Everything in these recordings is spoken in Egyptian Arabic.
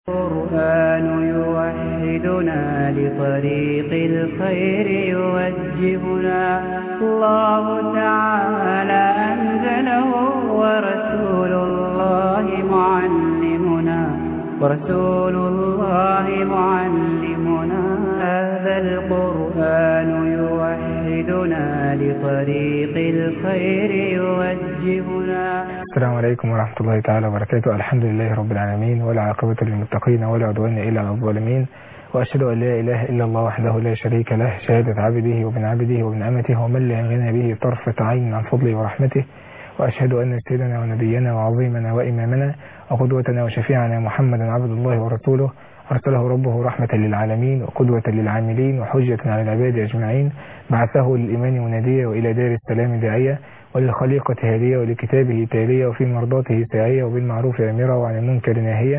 القرآن يوحدنا لطريق الخير يوجهنا الله تعالى أنزله ورسول الله معلمنا ورسول الله معلمنا هذا القرآن يوحدنا لطريق الخير يوجهنا السلام عليكم ورحمة الله تعالى وبركاته الحمد لله رب العالمين ولا عاقبة للمتقين ولا عدوان إلا على الظالمين وأشهد أن لا إله إلا الله وحده لا شريك له شهادة عبده وابن عبده وابن أمته ومن لا غنى به طرفة عين عن فضله ورحمته وأشهد أن سيدنا ونبينا وعظيمنا وإمامنا وقدوتنا وشفيعنا محمدا عبد الله ورسوله أرسله ربه رحمة للعالمين وقدوة للعاملين وحجة على العباد أجمعين بعثه للإيمان مناديا وإلى دار السلام داعية وللخليقة هادية ولكتابه تالية وفي مرضاته ساعية وبالمعروف أميرة وعن المنكر ناهية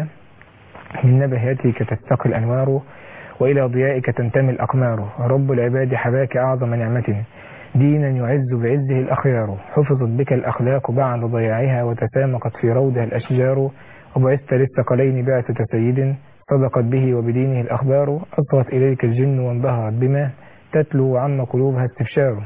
من نبهاتك تستقي الأنوار وإلى ضيائك تنتمي الأقمار رب العباد حباك أعظم نعمة دينا يعز بعزه الأخيار حفظت بك الأخلاق بعد ضياعها وتسامقت في روضها الأشجار وبعثت للثقلين بعثة سيد صدقت به وبدينه الأخبار أصغت إليك الجن وانبهرت بما تتلو عم قلوبها استبشار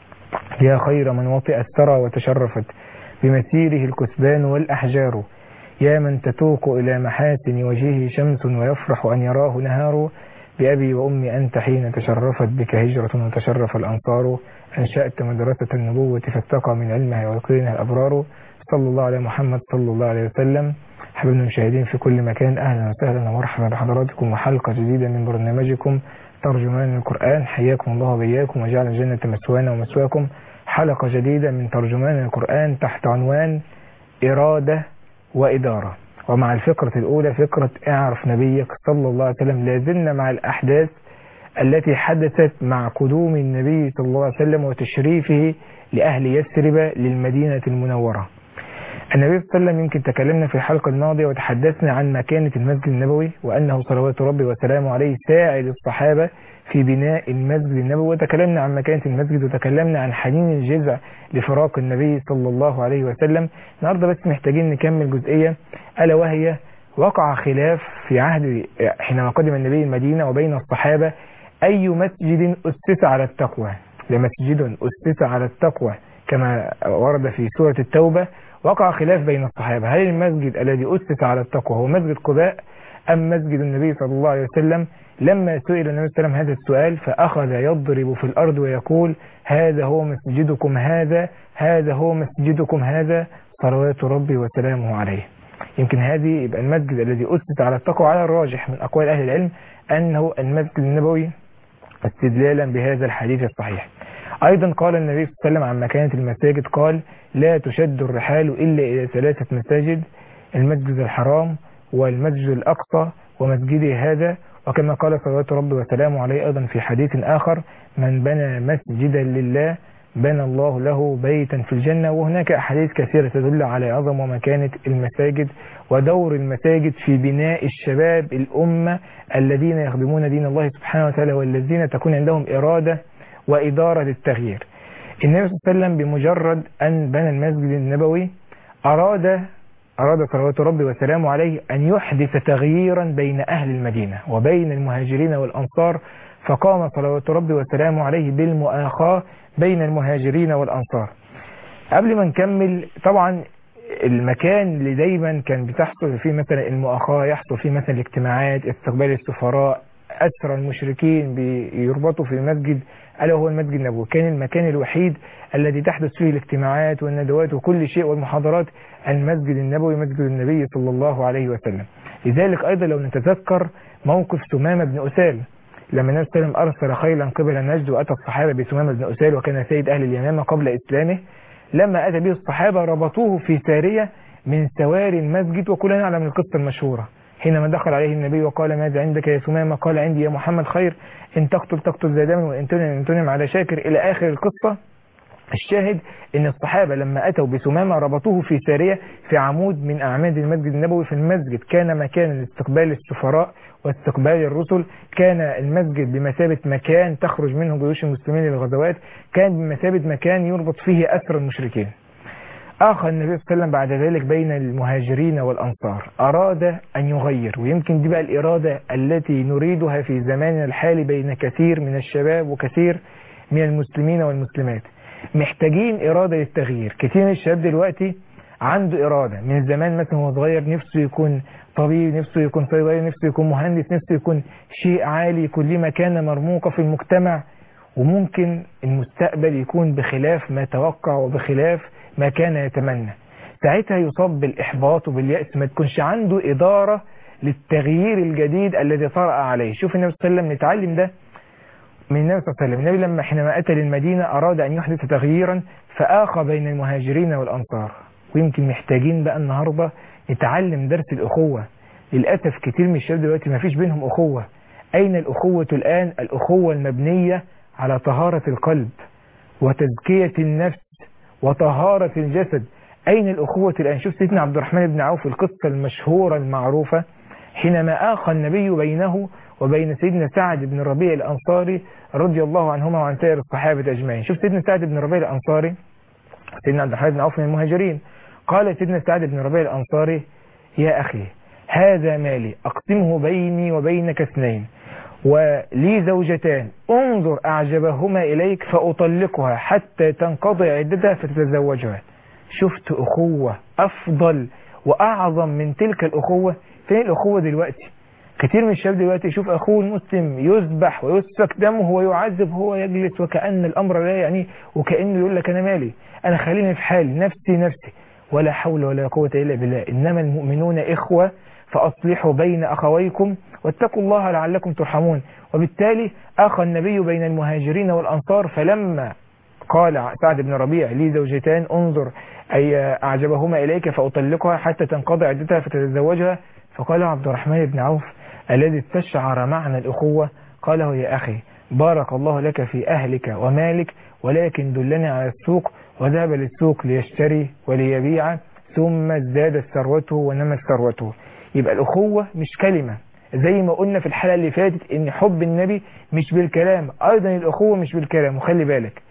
يا خير من وطئ الثرى وتشرفت بمسيره الكثبان والأحجار يا من تتوق إلى محاسن وجهه شمس ويفرح أن يراه نهار بأبي وأمي أنت حين تشرفت بك هجرة وتشرف الأنصار أنشأت مدرسة النبوة فاتقى من علمها ويقينها الأبرار صلى الله على محمد صلى الله عليه وسلم حبيبنا المشاهدين في كل مكان أهلا وسهلا ومرحبا بحضراتكم وحلقة جديدة من برنامجكم ترجمان القرآن حياكم الله وبياكم وجعل الجنة مسوانا ومسواكم حلقة جديدة من ترجمان القرآن تحت عنوان إرادة وإدارة ومع الفقرة الأولى فقرة اعرف نبيك صلى الله عليه وسلم لازلنا مع الأحداث التي حدثت مع قدوم النبي صلى الله عليه وسلم وتشريفه لأهل يثرب للمدينة المنورة النبي صلى الله عليه وسلم يمكن تكلمنا في الحلقة الماضية وتحدثنا عن مكانة المسجد النبوي وأنه صلوات ربي وسلامه عليه ساعد الصحابة في بناء المسجد النبوي وتكلمنا عن مكانة المسجد وتكلمنا عن حنين الجزع لفراق النبي صلى الله عليه وسلم النهاردة بس محتاجين نكمل جزئية ألا وهي وقع خلاف في عهد حينما قدم النبي المدينة وبين الصحابة أي مسجد أسس على التقوى لمسجد أسس على التقوى كما ورد في سورة التوبة وقع خلاف بين الصحابة هل المسجد الذي أسس على التقوى هو مسجد قباء أم مسجد النبي صلى الله عليه وسلم لما سئل النبي صلى الله عليه وسلم هذا السؤال فأخذ يضرب في الأرض ويقول هذا هو مسجدكم هذا هذا هو مسجدكم هذا صلوات ربي وسلامه عليه يمكن هذه يبقى المسجد الذي أسس على التقوى على الراجح من أقوال أهل العلم أنه المسجد النبوي استدلالا بهذا الحديث الصحيح أيضا قال النبي صلى الله عليه وسلم عن مكانة المساجد قال لا تشد الرحال إلا إلى ثلاثة مساجد المسجد الحرام والمسجد الأقصى ومسجدي هذا وكما قال صلوات ربي وسلامه عليه أيضا في حديث آخر من بنى مسجدا لله بنى الله له بيتا في الجنة وهناك أحاديث كثيرة تدل على عظم ومكانة المساجد ودور المساجد في بناء الشباب الأمة الذين يخدمون دين الله سبحانه وتعالى والذين تكون عندهم إرادة وإدارة للتغيير النبي صلى الله عليه وسلم بمجرد أن بنى المسجد النبوي أراد أراد صلوات ربي وسلامه عليه أن يحدث تغييرا بين أهل المدينة وبين المهاجرين والأنصار فقام صلوات ربي وسلامه عليه بالمؤاخاة بين المهاجرين والأنصار قبل ما نكمل طبعا المكان اللي دايما كان بتحصل فيه مثلا المؤاخاة يحصل فيه مثلا الاجتماعات استقبال السفراء أسرى المشركين بيربطوا في المسجد ألا هو المسجد النبوي كان المكان الوحيد الذي تحدث فيه الاجتماعات والندوات وكل شيء والمحاضرات المسجد النبوي مسجد النبي صلى الله عليه وسلم لذلك أيضا لو نتذكر موقف سمامة بن أسال لما النبي صلى الله عليه وسلم أرسل خيلا قبل نجد وأتى الصحابة بسمامة بن أسال وكان سيد أهل اليمامة قبل إسلامه لما أتى به الصحابة ربطوه في سارية من سواري المسجد وكلنا نعلم القصة المشهورة حينما دخل عليه النبي وقال ماذا عندك يا سمامة قال عندي يا محمد خير إن تقتل تقتل ذا دم وإن تنم إن تنم على شاكر إلى آخر القصة الشاهد ان الصحابة لما اتوا بسمامة ربطوه في سارية في عمود من اعماد المسجد النبوي في المسجد كان مكان لاستقبال السفراء واستقبال الرسل كان المسجد بمثابة مكان تخرج منه جيوش المسلمين للغزوات كان بمثابة مكان يربط فيه أسر المشركين آخى النبي صلى الله عليه وسلم بعد ذلك بين المهاجرين والأنصار أراد أن يغير ويمكن دي بقى الإرادة التي نريدها في زماننا الحالي بين كثير من الشباب وكثير من المسلمين والمسلمات محتاجين إرادة للتغيير كثير من الشباب دلوقتي عنده إرادة من زمان مثلا هو صغير نفسه يكون طبيب نفسه يكون صيدلي نفسه يكون مهندس نفسه يكون شيء عالي يكون ليه مكانة مرموقة في المجتمع وممكن المستقبل يكون بخلاف ما توقع وبخلاف ما كان يتمنى ساعتها يصاب بالإحباط وباليأس ما تكونش عنده إدارة للتغيير الجديد الذي طرأ عليه شوف النبي صلى الله عليه وسلم نتعلم ده من النبي صلى الله عليه وسلم النبي لما حينما أتى للمدينة أراد أن يحدث تغييرا فآخى بين المهاجرين والأنصار ويمكن محتاجين بقى النهاردة نتعلم درس الأخوة للأسف كتير من الشباب دلوقتي ما فيش بينهم أخوة أين الأخوة الآن الأخوة المبنية على طهارة القلب وتزكية النفس وطهارة الجسد أين الأخوة الآن شوف سيدنا عبد الرحمن بن عوف القصة المشهورة المعروفة حينما آخى النبي بينه وبين سيدنا سعد بن ربيع الأنصاري رضي الله عنهما وعن سائر الصحابة أجمعين شوف سيدنا سعد بن ربيع الأنصاري سيدنا عبد الرحمن بن عوف من المهاجرين قال سيدنا سعد بن ربيع الأنصاري يا أخي هذا مالي أقسمه بيني وبينك اثنين ولي زوجتان انظر أعجبهما إليك فأطلقها حتى تنقضي عدتها فتتزوجها شفت أخوة أفضل وأعظم من تلك الأخوة فين الأخوة دلوقتي كثير من الشباب دلوقتي يشوف أخوه المسلم يذبح ويسفك دمه ويعذب هو يجلس وكأن الأمر لا يعني وكأنه يقول لك أنا مالي أنا خليني في حالي نفسي نفسي ولا حول ولا قوة إلا بالله إنما المؤمنون إخوة فأصلحوا بين أخويكم واتقوا الله لعلكم ترحمون وبالتالي أخى النبي بين المهاجرين والأنصار فلما قال سعد بن ربيع لي زوجتان انظر أي أعجبهما إليك فأطلقها حتى تنقضي عدتها فتتزوجها فقال عبد الرحمن بن عوف الذي استشعر معنى الأخوة قاله يا أخي بارك الله لك في أهلك ومالك ولكن دلني على السوق وذهب للسوق ليشتري وليبيع ثم ازدادت ثروته ونمت ثروته يبقى الأخوة مش كلمة زي ما قلنا في الحلقة اللي فاتت ان حب النبي مش بالكلام ايضا الأخوة مش بالكلام وخلي بالك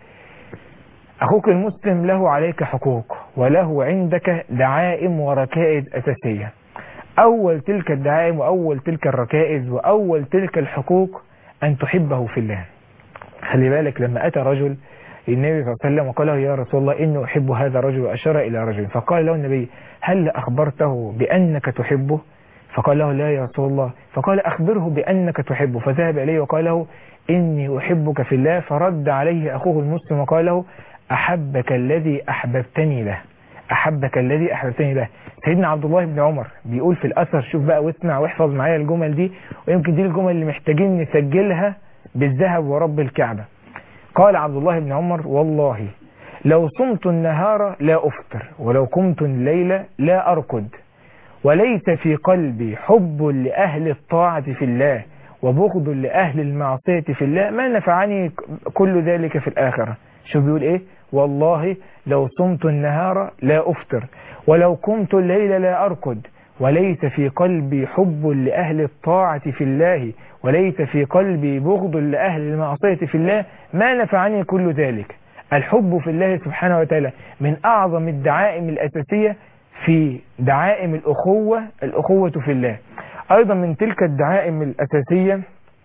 أخوك المسلم له عليك حقوق وله عندك دعائم وركائز أساسية أول تلك الدعائم وأول تلك الركائز وأول تلك الحقوق أن تحبه في الله خلي بالك لما أتى رجل النبي صلى الله عليه وسلم وقال له يا رسول الله إني أحب هذا الرجل وأشار إلى رجل فقال له النبي هل أخبرته بأنك تحبه فقال له لا يا رسول الله فقال أخبره بأنك تحبه فذهب إليه وقال له إني أحبك في الله فرد عليه أخوه المسلم وقال له أحبك الذي أحببتني له أحبك الذي أحببتني له سيدنا عبد الله بن عمر بيقول في الأثر شوف بقى واسمع واحفظ معايا الجمل دي ويمكن دي الجمل اللي محتاجين نسجلها بالذهب ورب الكعبة قال عبد الله بن عمر والله لو صمت النهار لا أفطر ولو قمت الليل لا أرقد وليس في قلبي حب لأهل الطاعة في الله وبغض لأهل المعصية في الله ما نفعني كل ذلك في الآخرة شو بيقول إيه والله لو صمت النهار لا أفطر ولو قمت الليل لا أرقد وليس في قلبي حب لأهل الطاعة في الله وليس في قلبي بغض لأهل المعصية في الله ما نفعني كل ذلك الحب في الله سبحانه وتعالى من أعظم الدعائم الأساسية في دعائم الأخوة الأخوة في الله أيضا من تلك الدعائم الأساسية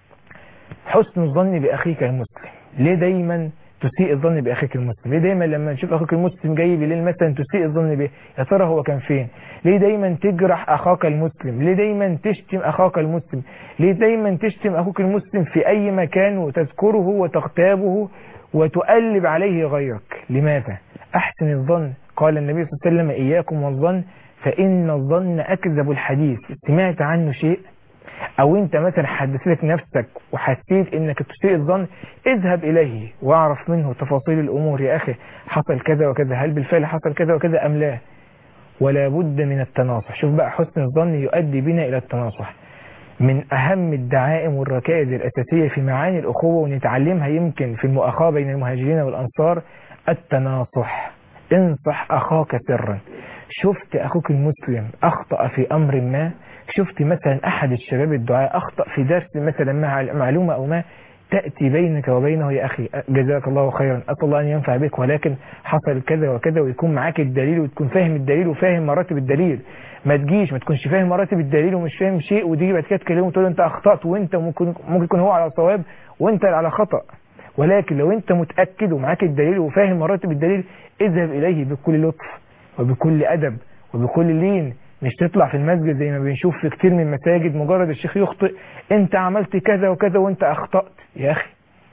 حسن الظن بأخيك المسلم ليه دايما تسيء الظن بأخيك المسلم ليه دايما لما نشوف أخوك المسلم جاي بالليل مثلا تسيء الظن به يا ترى هو كان فين ليه دايما تجرح أخاك المسلم ليه دايما تشتم أخاك المسلم ليه دايما تشتم أخوك المسلم في أي مكان وتذكره وتغتابه وتقلب عليه غيرك لماذا أحسن الظن قال النبي صلى الله عليه وسلم إياكم والظن فإن الظن أكذب الحديث سمعت عنه شيء او انت مثلا حدثت نفسك وحسيت انك تسيء الظن اذهب اليه واعرف منه تفاصيل الامور يا اخي حصل كذا وكذا هل بالفعل حصل كذا وكذا ام لا ولا بد من التناصح شوف بقى حسن الظن يؤدي بنا الى التناصح من اهم الدعائم والركائز الاساسية في معاني الاخوة ونتعلمها يمكن في المؤاخاة بين المهاجرين والانصار التناصح انصح اخاك سرا شفت اخوك المسلم اخطأ في امر ما شفت مثلا احد الشباب الدعاء اخطأ في درس مثلا مع معلومة او ما تأتي بينك وبينه يا أخي جزاك الله خيرا أسأل الله أن ينفع بك ولكن حصل كذا وكذا ويكون معاك الدليل وتكون فاهم الدليل وفاهم مراتب الدليل ما تجيش ما تكونش فاهم مراتب الدليل ومش فاهم شيء وتيجي بعد كده تكلمه وتقول له انت اخطات وانت ممكن ممكن يكون هو على صواب وانت على خطأ ولكن لو انت متأكد ومعاك الدليل وفاهم مراتب الدليل اذهب اليه بكل لطف وبكل ادب وبكل لين مش تطلع في المسجد زي ما بنشوف في كتير من المساجد مجرد الشيخ يخطئ انت عملت كذا وكذا وانت اخطأت يا اخي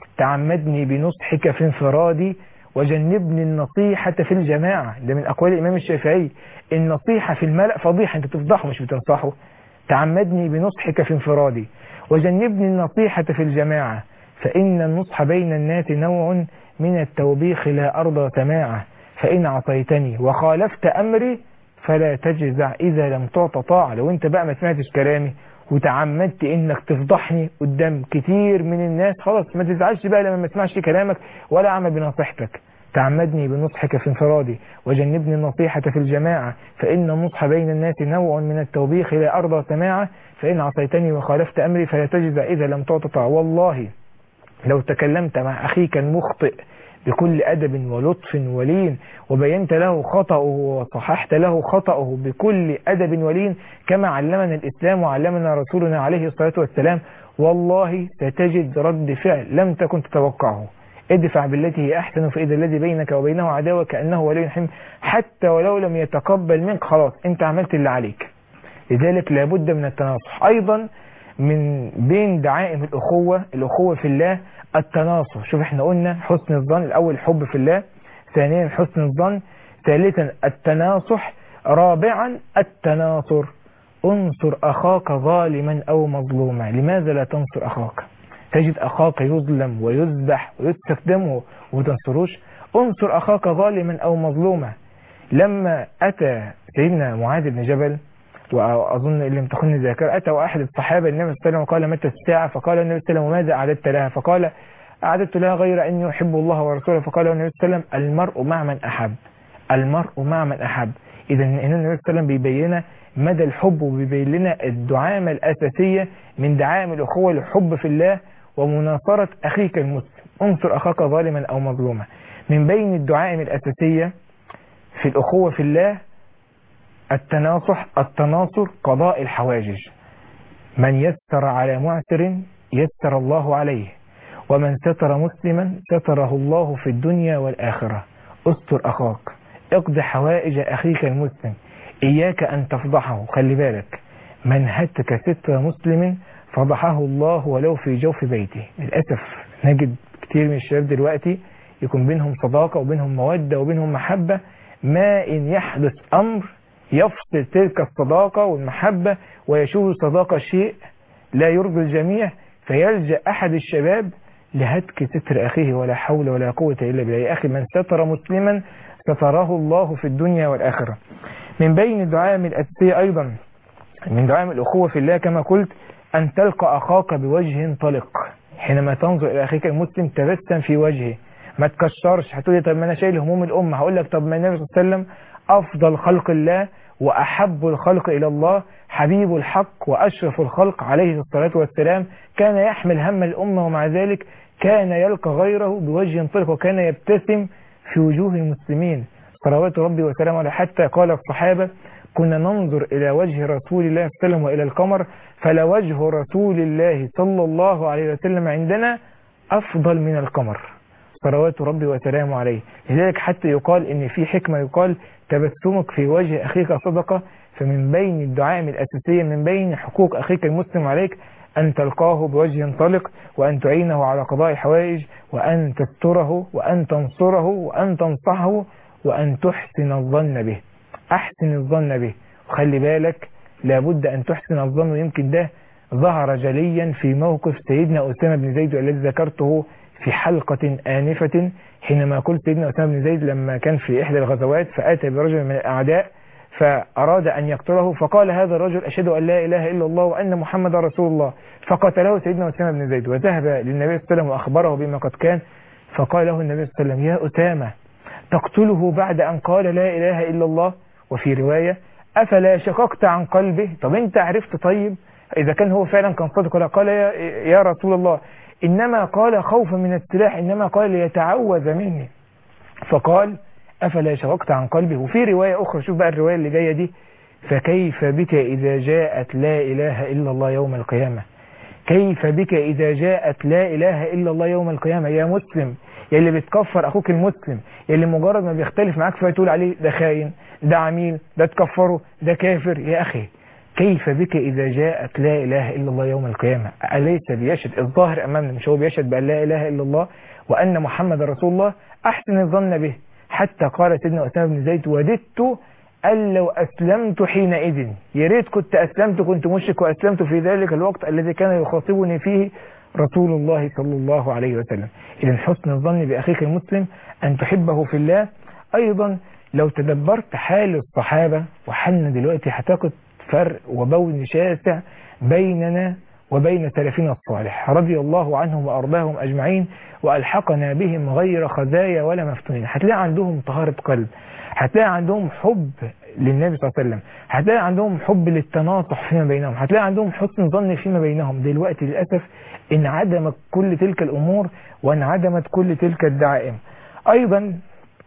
تعمدني بنصحك في انفرادي وجنبني النصيحة في الجماعة ده من أقوال الإمام الشافعي النصيحة في الملأ فضيحة أنت تفضحه مش بتنصحه تعمدني بنصحك في انفرادي وجنبني النصيحة في الجماعة فإن النصح بين الناس نوع من التوبيخ لا أرضى سماعه فإن عصيتني وخالفت أمري فلا تجزع إذا لم تعط طاعة لو أنت بقى ما سمعتش كلامي وتعمدت انك تفضحني قدام كتير من الناس خلاص ما تزعلش بقى لما ما اسمعش كلامك ولا اعمل بنصيحتك تعمدني بنصحك في انفرادي وجنبني النصيحة في الجماعة فإن النصح بين الناس نوع من التوبيخ لا أرضى سماعه فإن عصيتني وخالفت أمري فلا تجزع إذا لم تعطى والله لو تكلمت مع أخيك المخطئ بكل أدب ولطف ولين وبينت له خطأه وصححت له خطأه بكل أدب ولين كما علمنا الإسلام وعلمنا رسولنا عليه الصلاة والسلام والله ستجد رد فعل لم تكن تتوقعه ادفع بالتي هي أحسن فإذا الذي بينك وبينه عداوة كأنه ولي حم حتى ولو لم يتقبل منك خلاص انت عملت اللي عليك لذلك لابد من التناصح أيضا من بين دعائم الأخوة الأخوة في الله التناصح شوف احنا قلنا حسن الظن الأول الحب في الله ثانيا حسن الظن ثالثا التناصح رابعا التناصر انصر أخاك ظالما أو مظلوما لماذا لا تنصر أخاك تجد أخاك يظلم ويذبح ويستخدمه وتنصروش انصر أخاك ظالما أو مظلوما لما أتى سيدنا معاذ بن جبل وأظن اللي امتخني ذاكر أتى واحد الصحابة النبي صلى الله عليه وسلم وقال متى الساعة فقال النبي صلى الله عليه وسلم وماذا أعددت لها فقال أعددت لها غير أني أحب الله ورسوله فقال النبي صلى الله عليه وسلم المرء مع من أحب المرء مع من أحب إذا النبي صلى الله عليه وسلم بيبين مدى الحب وبيبين لنا الدعامة الأساسية من دعائم الأخوة الحب في الله ومناصرة أخيك المسلم انصر أخاك ظالما أو مظلوما من بين الدعائم الأساسية في الأخوة في الله التناصح التناصر قضاء الحواجج من يسر على معسر يسر الله عليه ومن ستر مسلما ستره الله في الدنيا والآخرة استر أخاك اقضي حوائج أخيك المسلم إياك أن تفضحه خلي بالك من هتك ستر مسلم فضحه الله ولو في جوف بيته للأسف نجد كتير من الشباب دلوقتي يكون بينهم صداقة وبينهم مودة وبينهم محبة ما إن يحدث أمر يفصل تلك الصداقة والمحبة ويشوف صداقة شيء لا يرضي الجميع فيلجأ أحد الشباب لهتك ستر أخيه ولا حول ولا قوة إلا بالله يا أخي من ستر مسلما ستره الله في الدنيا والآخرة من بين الدعائم الأساسية أيضا من دعائم الأخوة في الله كما قلت أن تلقى أخاك بوجه طلق حينما تنظر إلى أخيك المسلم تبسم في وجهه ما تكشرش هتقولي طب ما أنا شايل هموم الأمة هقول لك طب ما النبي صلى الله عليه وسلم أفضل خلق الله وأحب الخلق إلى الله حبيب الحق وأشرف الخلق عليه الصلاة والسلام كان يحمل هم الأمة ومع ذلك كان يلقى غيره بوجه طلق وكان يبتسم في وجوه المسلمين صلوات ربي وسلامه عليه حتى قال الصحابة كنا ننظر إلى وجه رسول الله صلى الله عليه وسلم وإلى القمر فلوجه رسول الله صلى الله عليه وسلم عندنا أفضل من القمر صلوات ربي وسلامه عليه لذلك حتى يقال ان في حكمة يقال تبسمك في وجه أخيك صدقة فمن بين الدعائم الأساسية من بين حقوق أخيك المسلم عليك أن تلقاه بوجه طلق وأن تعينه على قضاء الحوائج وأن تستره وأن تنصره وأن تنصحه وأن تحسن الظن به أحسن الظن به وخلي بالك لابد أن تحسن الظن ويمكن ده ظهر جليا في موقف سيدنا أسامة بن زيد الذي ذكرته في حلقة آنفة حينما قلت سيدنا أسامة بن زيد لما كان في إحدى الغزوات فأتى برجل من الأعداء فأراد أن يقتله فقال هذا الرجل أشهد أن لا إله إلا الله وأن محمد رسول الله فقتله سيدنا أسامة بن زيد وذهب للنبي صلى الله عليه وسلم وأخبره بما قد كان فقال له النبي صلى الله عليه وسلم يا أسامة تقتله بعد أن قال لا إله إلا الله وفي رواية أفلا شققت عن قلبه طب أنت عرفت طيب إذا كان هو فعلا كان صادق ولا قال يا, يا رسول الله إنما قال خوفا من السلاح إنما قال ليتعوذ مني فقال أفلا شوقت عن قلبه وفي رواية أخرى شوف بقى الرواية اللي جاية دي فكيف بك إذا جاءت لا إله إلا الله يوم القيامة كيف بك إذا جاءت لا إله إلا الله يوم القيامة يا مسلم يا اللي بتكفر أخوك المسلم يا اللي مجرد ما بيختلف معاك فتقول عليه ده خاين ده عميل ده تكفره ده كافر يا أخي كيف بك إذا جاءت لا إله إلا الله يوم القيامة أليس بيشهد الظاهر أمامنا مش هو بيشهد بأن لا إله إلا الله وأن محمد رسول الله أحسن الظن به حتى قال سيدنا أسامة بن زيد وددت أن لو أسلمت حينئذ يا ريت كنت أسلمت كنت مشرك وأسلمت في ذلك الوقت الذي كان يخاطبني فيه رسول الله صلى الله عليه وسلم إذا حسن الظن بأخيك المسلم أن تحبه في الله أيضا لو تدبرت حال الصحابة وحالنا دلوقتي هتاخد فرق وبون شاسع بيننا وبين سلفنا الصالح رضي الله عنهم وأرضاهم أجمعين وألحقنا بهم غير خزايا ولا مفتونين هتلاقي عندهم طهارة قلب هتلاقي عندهم حب للنبي صلى الله عليه وسلم هتلاقي عندهم حب للتناصح فيما بينهم هتلاقي عندهم حسن ظن فيما بينهم دلوقتي للأسف انعدمت كل تلك الأمور وانعدمت كل تلك الدعائم أيضا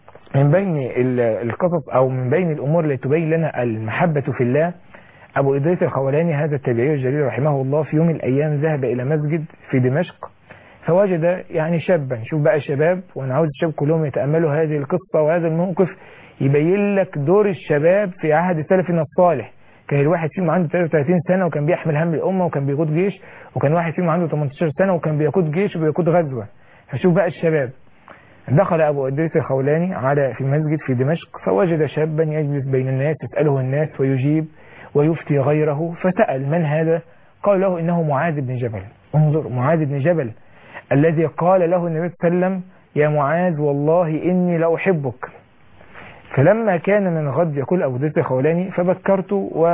من بين القصص أو من بين الأمور التي تبين لنا المحبة في الله أبو إدريس الخولاني هذا التابعي الجليل رحمه الله في يوم من الأيام ذهب إلى مسجد في دمشق فوجد يعني شابا شوف بقى شباب وأنا عاوز الشباب كلهم يتأملوا هذه القصة وهذا الموقف يبين لك دور الشباب في عهد سلفنا الصالح كان الواحد فيهم عنده 33 سنة وكان بيحمل هم الأمة وكان بيقود جيش وكان واحد فيهم عنده 18 سنة وكان بيقود جيش وبيقود غزوة فشوف بقى الشباب دخل أبو إدريس الخولاني على في المسجد في دمشق فوجد شابا يجلس بين الناس يسأله الناس ويجيب ويفتي غيره فسأل من هذا قال له إنه معاذ بن جبل انظر معاذ بن جبل الذي قال له النبي صلى الله عليه وسلم يا معاذ والله إني لأحبك فلما كان من غد يقول أبو ذر الخولاني فبكرت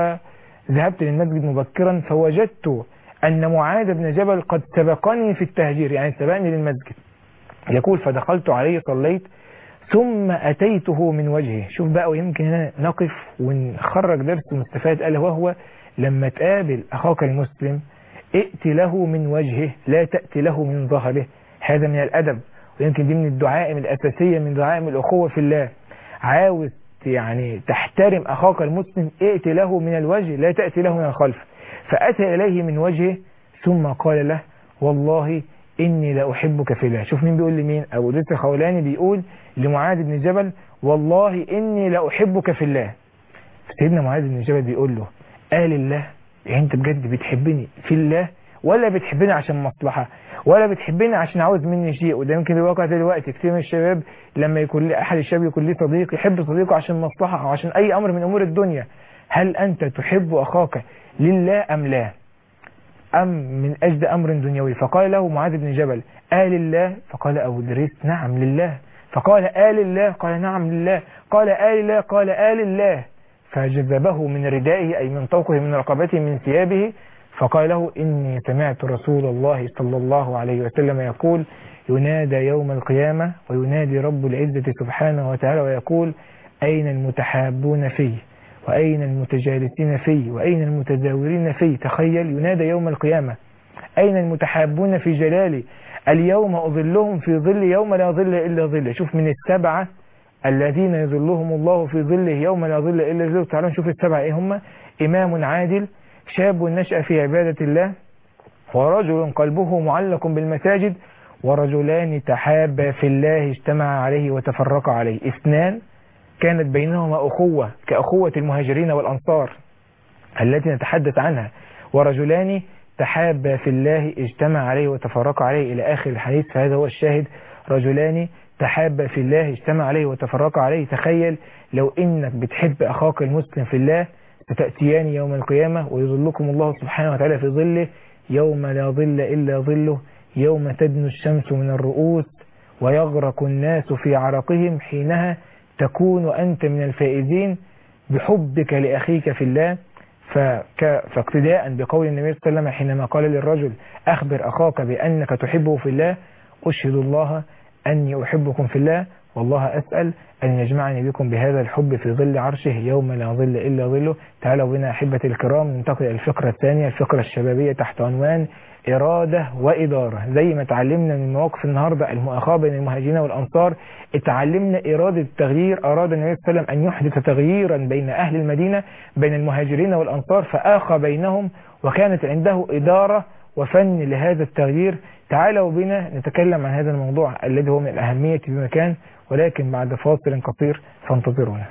وذهبت للمسجد مبكرا فوجدت أن معاذ بن جبل قد سبقني في التهجير يعني سبقني للمسجد يقول فدخلت عليه صليت ثم أتيته من وجهه شوف بقى ويمكن هنا نقف ونخرج درس مستفاد ألا وهو لما تقابل أخاك المسلم ائت له من وجهه لا تأتي له من ظهره هذا من الأدب ويمكن دي من الدعائم الأساسية من دعائم الأخوة في الله عاوز يعني تحترم أخاك المسلم ائت له من الوجه لا تأتي له من الخلف فأتى إليه من وجهه ثم قال له والله إني لأحبك في الله شوف مين بيقول لمين أبو ديس الخولاني بيقول لمعاذ بن جبل والله إني لأحبك في الله سيدنا معاذ بن جبل بيقول له قال الله يعني انت بجد بتحبني في الله ولا بتحبني عشان مصلحة ولا بتحبني عشان عاوز مني شيء وده يمكن الواقع دلوقتي كتير من الشباب لما يكون لي احد الشباب يكون ليه صديق يحب صديقه عشان مصلحة او عشان اي امر من امور الدنيا هل انت تحب اخاك لله ام لا ام من اجل امر دنيوي فقال له معاذ بن جبل آل الله فقال ابو دريس نعم لله فقال آل الله قال نعم لله قال آل الله قال آل الله فجذبه من ردائه أي من طوقه من رقبته من ثيابه فقال له إني سمعت رسول الله صلى الله عليه وسلم يقول ينادى يوم القيامة وينادي رب العزة سبحانه وتعالى ويقول أين المتحابون فيه وأين المتجالسين فيه وأين المتزاورين فيه تخيل ينادى يوم القيامة أين المتحابون في جلالي اليوم أظلهم في ظل يوم لا ظل إلا ظل شوف من السبعة الذين يظلهم الله في ظله يوم لا ظل إلا ظله تعالوا نشوف السبعة إيه هم إمام عادل شاب نشأ في عبادة الله ورجل قلبه معلق بالمساجد ورجلان تحابا في الله اجتمع عليه وتفرق عليه اثنان كانت بينهما أخوة كأخوة المهاجرين والأنصار التي نتحدث عنها ورجلان تحابا في الله اجتمع عليه وتفرق عليه إلى آخر الحديث فهذا هو الشاهد رجلان تحابا في الله اجتمع عليه وتفرق عليه تخيل لو إنك بتحب أخاك المسلم في الله ستأتيان يوم القيامة ويظلكم الله سبحانه وتعالى في ظله يوم لا ظل إلا ظله يوم تدنو الشمس من الرؤوس ويغرق الناس في عرقهم حينها تكون أنت من الفائزين بحبك لأخيك في الله فك... فاقتداء بقول النبي صلى الله عليه وسلم حينما قال للرجل أخبر أخاك بأنك تحبه في الله أشهد الله أني أحبكم في الله والله أسأل أن يجمعني بكم بهذا الحب في ظل عرشه يوم لا ظل إلا ظله تعالوا بنا أحبة الكرام ننتقل إلى الفقرة الثانية الفقرة الشبابية تحت عنوان إرادة وإدارة زي ما اتعلمنا من مواقف النهاردة المؤاخاة بين المهاجرين والأنصار اتعلمنا إرادة التغيير أراد النبي صلى الله عليه وسلم أن يحدث تغييرا بين أهل المدينة بين المهاجرين والأنصار فآخى بينهم وكانت عنده إدارة وفن لهذا التغيير تعالوا بنا نتكلم عن هذا الموضوع الذي هو من الأهمية بمكان ولكن بعد فاصل قصير فانتظرونا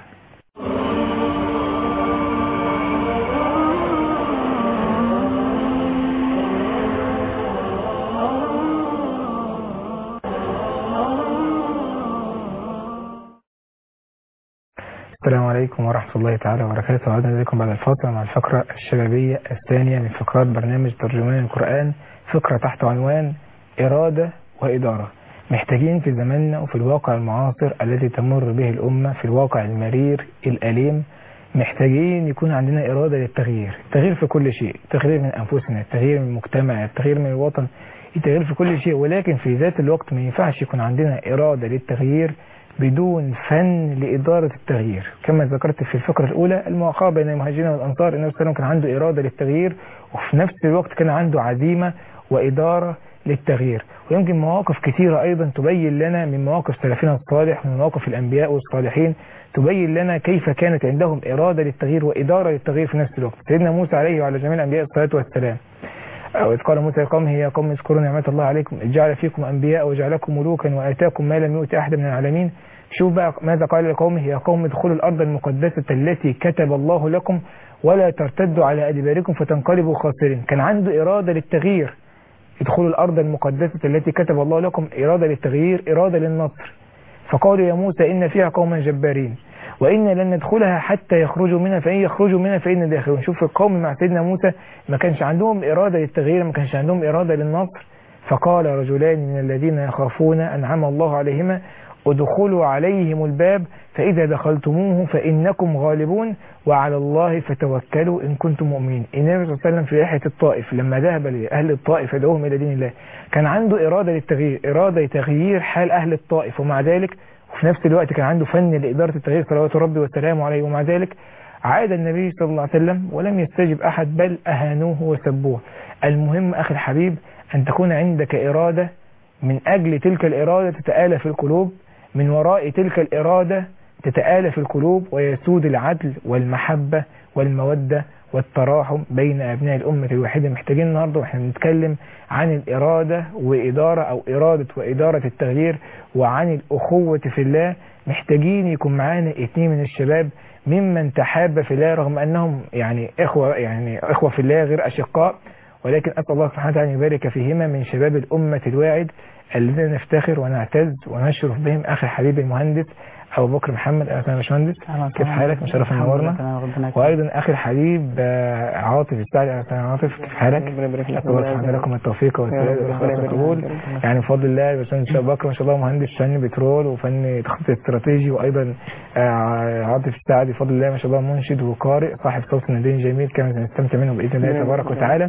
السلام عليكم ورحمة الله تعالى وبركاته عدنا إليكم بعد الفاصل مع الفقرة الشبابية الثانية من فقرات برنامج ترجمان القرآن فقرة تحت عنوان إرادة وإدارة محتاجين في زماننا وفي الواقع المعاصر الذي تمر به الأمة في الواقع المرير الأليم محتاجين يكون عندنا إرادة للتغيير التغيير في كل شيء التغيير من أنفسنا التغيير من المجتمع التغيير من الوطن التغيير في كل شيء ولكن في ذات الوقت ما ينفعش يكون عندنا إرادة للتغيير بدون فن لإدارة التغيير كما ذكرت في الفقرة الأولى المواقعة بين المهاجرين والأنصار النبي صلى الله عليه وسلم كان عنده إرادة للتغيير وفي نفس الوقت كان عنده عزيمة وإدارة للتغيير ويمكن مواقف كثيرة أيضا تبين لنا من مواقف سلفنا الصالح من مواقف الأنبياء والصالحين تبين لنا كيف كانت عندهم إرادة للتغيير وإدارة للتغيير في نفس الوقت سيدنا موسى عليه وعلى جميع الأنبياء الصلاة والسلام وإذ قال موسى لقومه يا قوم اذكروا نعمة الله عليكم إذ جعل فيكم أنبياء وجعلكم ملوكا وآتاكم ما لم يؤت أحد من العالمين شوف بقى ماذا قال لقومه يا قوم ادخلوا الأرض المقدسة التي كتب الله لكم ولا ترتدوا على أدباركم فتنقلبوا خاسرين كان عنده إرادة للتغيير ادخلوا الأرض المقدسة التي كتب الله لكم إرادة للتغيير إرادة للنصر فقالوا يا موسى إن فيها قوما جبارين وإن لن ندخلها حتى يخرجوا منها فإن يخرجوا منها فإن داخلون شوف القوم مع سيدنا موسى ما كانش عندهم إرادة للتغيير ما كانش عندهم إرادة للنصر فقال رجلان من الذين يخافون أنعم الله عليهما ادخلوا عليهم الباب فإذا دخلتموه فإنكم غالبون وعلى الله فتوكلوا إن كنتم مؤمنين النبي صلى الله عليه وسلم في رحلة الطائف لما ذهب لأهل الطائف يدعوهم إلى دين الله كان عنده إرادة للتغيير إرادة لتغيير حال أهل الطائف ومع ذلك وفي نفس الوقت كان عنده فن لإدارة التغيير صلوات ربي والسلام عليه ومع ذلك عاد النبي صلى الله عليه وسلم ولم يستجب أحد بل أهانوه وسبوه المهم أخي الحبيب أن تكون عندك إرادة من أجل تلك الإرادة تتآلف القلوب من وراء تلك الإرادة تتآلف القلوب ويسود العدل والمحبة والمودة والتراحم بين أبناء الأمة الواحدة محتاجين النهاردة وإحنا بنتكلم عن الإرادة وإدارة أو إرادة وإدارة التغيير وعن الأخوة في الله محتاجين يكون معانا اثنين من الشباب ممن تحاب في الله رغم أنهم يعني إخوة يعني إخوة في الله غير أشقاء ولكن أسأل الله سبحانه وتعالى أن يبارك فيهما من شباب الأمة الواعد الذين نفتخر ونعتز ونشرف بهم أخي حبيب المهندس أبو بكر محمد أهلا وسهلا يا باشمهندس كيف حالك مشرف منورنا وأيضا أخي الحبيب آه، عاطف السعدي أهلا وسهلا عاطف كيف حالك أسأل الله سبحانه لكم التوفيق والسداد والإخلاص والقبول يعني بفضل الله يا باشمهندس أبو بكر ما شاء الله مهندس فن بترول وفن تخطيط استراتيجي وأيضا آه، عاطف السعدي بفضل الله ما شاء الله منشد وقارئ صاحب صوت ندين جميل كما سنستمتع منه بإذن الله تبارك وتعالى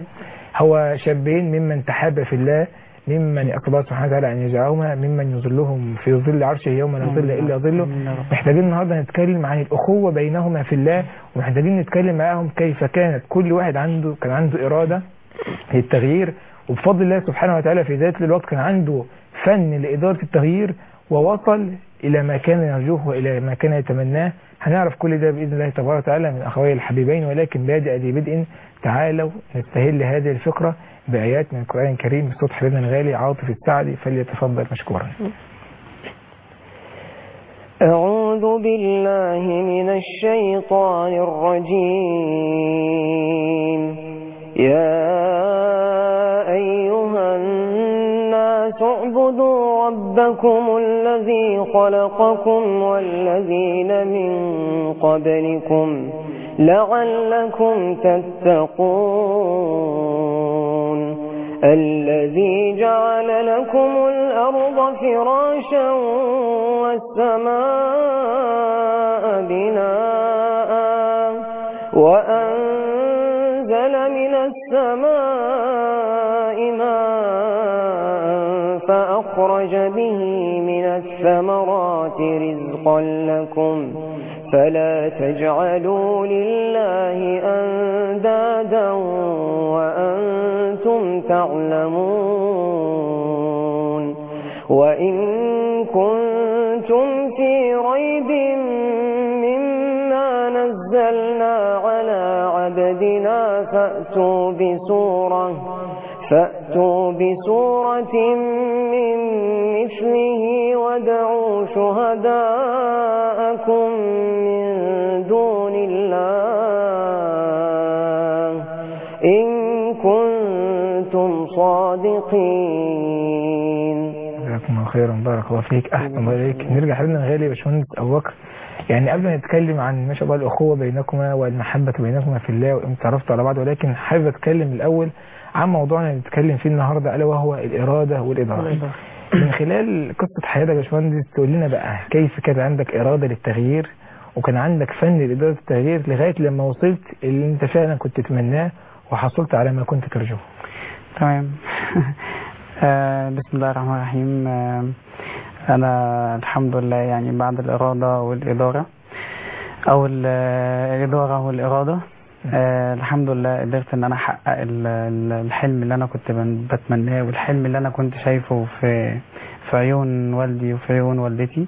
هو شابين ممن تحاب في الله ممن يأتي الله سبحانه وتعالى أن يجعلهما ممن يظلهم في ظل عرشه يوم لا ظل إلا ظله محتاجين النهاردة نتكلم عن الأخوة بينهما في الله ومحتاجين نتكلم معاهم كيف كانت كل واحد عنده كان عنده إرادة للتغيير وبفضل الله سبحانه وتعالى في ذات الوقت كان عنده فن لإدارة التغيير ووصل إلى ما كان يرجوه وإلى ما كان يتمناه هنعرف كل ده بإذن الله تبارك وتعالى من أخوي الحبيبين ولكن بادئ ذي بدء تعالوا نستهل هذه الفقرة بآيات من القرآن الكريم بصوت حبيبنا الغالي عاطف السعدي فليتفضل مشكورا أعوذ بالله من الشيطان الرجيم يا أيها الناس اعبدوا ربكم الذي خلقكم والذين من قبلكم لعلكم تتقون الذي جعل لكم الأرض فراشا والسماء بناء وأنزل من السماء ماء فأخرج به من الثمرات رزقا لكم فلا تجعلوا لله أندادا وأنتم تعلمون وإن كنتم في ريب مما نزلنا على عبدنا فأتوا بسورة فأتوا بسورة من مثله وادعوا شهداءكم من دون الله إن كنتم صادقين جزاكم الله خيرا بارك الله فيك احسن الله اليك نرجع حبيبنا الغالي يا باشمهندس ابو بكر يعني قبل ما نتكلم عن ما شاء الله الاخوه بينكما والمحبه بينكما في الله وان تعرفتوا على بعض ولكن حابب اتكلم الاول عن موضوعنا اللي نتكلم فيه النهارده الا وهو الاراده والاداره من خلال قصه حياتك يا باشمهندس تقول لنا بقى كيف كان عندك اراده للتغيير وكان عندك فن لاداره التغيير لغايه لما وصلت اللي انت فعلا كنت تتمناه وحصلت على ما كنت ترجوه تمام آه، بسم الله الرحمن الرحيم آه، أنا الحمد لله يعني بعد الإرادة والإدارة أو ال- الإدارة والإرادة آه، الحمد لله قدرت إن أنا أحقق ال- ال- الحلم اللي أنا كنت بن- بتمناه والحلم اللي أنا كنت شايفه في في عيون والدي وفي عيون والدتي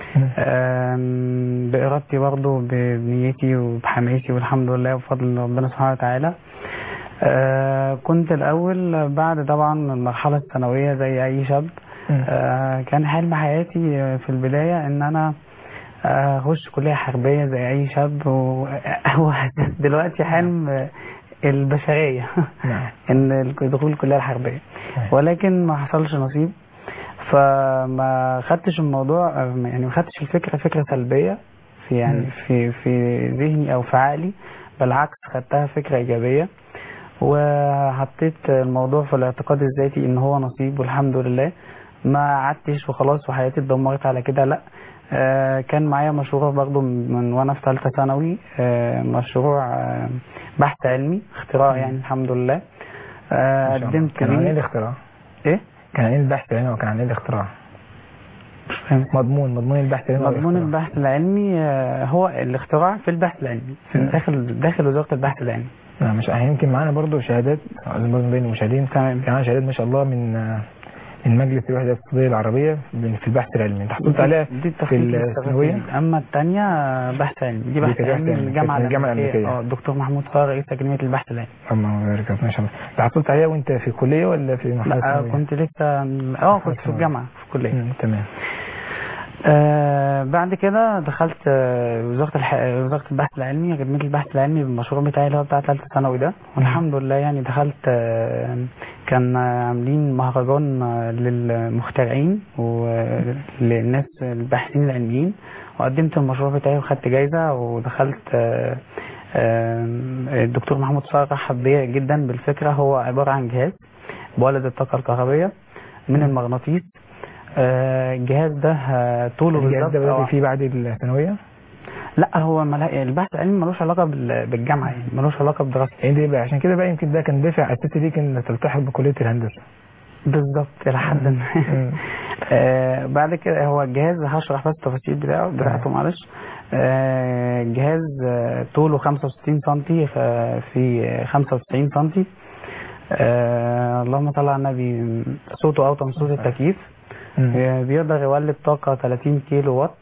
آم، بإرادتي برضه بنيتي وبحماسي والحمد لله وبفضل ربنا سبحانه وتعالى آه، كنت الأول بعد طبعا المرحلة الثانوية زي أي شاب آه، كان حلم حياتي آه، في البداية إن أنا آه، أخش كلية حربية زي أي شاب و- هو دلوقتي حلم آه، البشرية نعم إن دخول الكلية الحربية ولكن ما حصلش نصيب فما خدتش الموضوع آه، يعني ما خدتش الفكرة فكرة سلبية في يعني مم. في في ذهني أو في عقلي بالعكس خدتها فكرة إيجابية وحطيت الموضوع في الاعتقاد الذاتي ان هو نصيب والحمد لله ما قعدتش وخلاص وحياتي اتدمرت على كده لا آه، كان معايا مشروع برضه من وانا في ثالثه ثانوي آه، مشروع آه، بحث علمي اختراع يعني الحمد لله آه، ما شاء الله. قدمت كان عن ايه بيه الاختراع؟ ايه كان عن ايه البحث العلمي وكان عن ايه الاختراع؟ مش فاهم مضمون مضمون البحث العلمي مضمون والاختراع. البحث العلمي آه، هو الاختراع في البحث العلمي في مم. داخل داخل وزاره البحث العلمي نعم مش يمكن معانا برضو شهادات عايزين برضو بين المشاهدين تمام كان معانا شهادات ما شاء الله من آه، من مجلس الوحده الاقتصاديه العربيه في البحث العلمي انت حصلت عليها دي في التخطيط الثانويه الاستراتيجي. اما الثانيه بحث علمي دي بحث بحث علمي علمي. من الجامعه من الجامعة الامريكيه الأمريكية. اه الدكتور محمود صار رئيس اكاديميه البحث العلمي الله يبارك فيك ما شاء الله انت حصلت عليها وانت في الكليه ولا في مرحله لا ثانوية؟ كنت لسه اه كنت في ثانوية. الجامعه في الكليه مم، تمام آه بعد كده دخلت آه وزاره الح... وزاره البحث العلمي اكاديميه البحث العلمي بالمشروع بتاعي اللي هو بتاع ثالثه ثانوي ده والحمد لله يعني دخلت آه كان آه، عاملين مهرجان آه للمخترعين وللناس الباحثين العلميين وقدمت المشروع بتاعي وخدت جايزه ودخلت آه آه الدكتور محمود صالح رحب بيا جدا بالفكره هو عباره عن جهاز بولد الطاقه الكهربيه من المغناطيس آه، الجهاز ده آه، طوله الجهاز ده بالظبط بدأت أو- فيه بعد الثانويه لا هو ملا... البحث العلمي ملوش علاقه بال... بالجامعه يعني ملوش علاقه بدراستي يعني دي بقى عشان كده بقى يمكن ده كان دافع اساسي ليك انك تلتحق بكليه الهندسه بالظبط الى حد ما مم. آه بعد كده هو الجهاز هشرح بس التفاصيل بتاعه بتاعته معلش آه الجهاز آه، طوله 65 سم في 95 سم آه اللهم صل على النبي صوته اوطى من صوت التكييف مم. بيقدر يولد طاقة 30 كيلو وات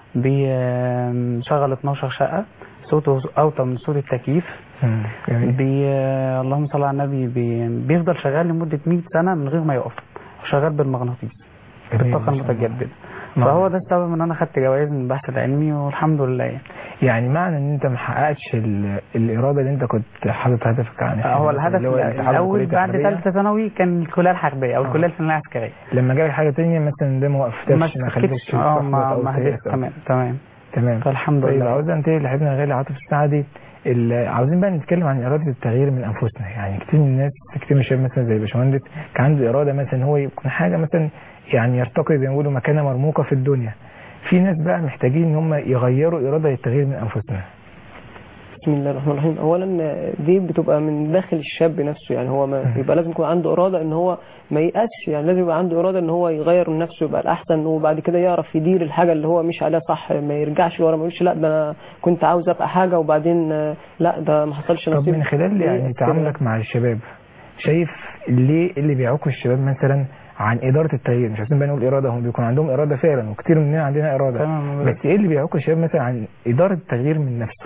بيشغل 12 شقة صوته أوطى من صوت التكييف مم. جميل. بي... اللهم صل على النبي بي... بيفضل شغال لمدة 100 سنة من غير ما يقف شغال بالمغناطيس جميل، بالطاقة ما شاء الله. المتجددة نعم. فهو ده السبب ان انا خدت جوائز من البحث العلمي والحمد لله يعني يعني معنى ان انت ما حققتش ال- الاراده اللي انت كنت حاطط هدفك عن هو الهدف اللي هو الالتحاق الاول بكلية بعد الحربية. ثالثه ثانوي كان الكليه الحربيه او آه. الكليه الفنيه العسكريه لما جالك حاجه تانية مثلا ده ما وقفتكش ما خليتش سكتش. اه ما ما هديت تمام تمام تمام فالحمد طيب لله عاوز انتهي لحبنا الغالي عاطف السعدي ال- عاوزين بقى نتكلم عن اراده التغيير من انفسنا يعني كتير من الناس كتير من الشباب مثلا زي باشمهندس كان عنده اراده مثلا ان هو يكون حاجه مثلا يعني يرتقي زي ما بيقولوا مكانه مرموقه في الدنيا في ناس بقى محتاجين ان هم يغيروا اراده للتغيير من انفسنا بسم الله الرحمن الرحيم اولا دي بتبقى من داخل الشاب نفسه يعني هو ما يبقى لازم يكون عنده اراده ان هو ما ييأسش يعني لازم يبقى عنده اراده ان هو يغير من نفسه يبقى الاحسن وبعد كده يعرف يدير الحاجه اللي هو مش عليها صح ما يرجعش لورا ما يقولش لا ده انا كنت عاوز ابقى حاجه وبعدين آه، لا ده ما حصلش طب نصيب من خلال يعني إيه، تعاملك مع الشباب شايف ليه اللي بيعوقوا الشباب مثلا عن إدارة التغيير مش عايزين بقى نقول إرادة هم بيكون عندهم إرادة فعلا وكتير مننا عندنا إرادة تمام. بس إيه اللي بيعوق الشباب مثلا عن إدارة التغيير من نفسه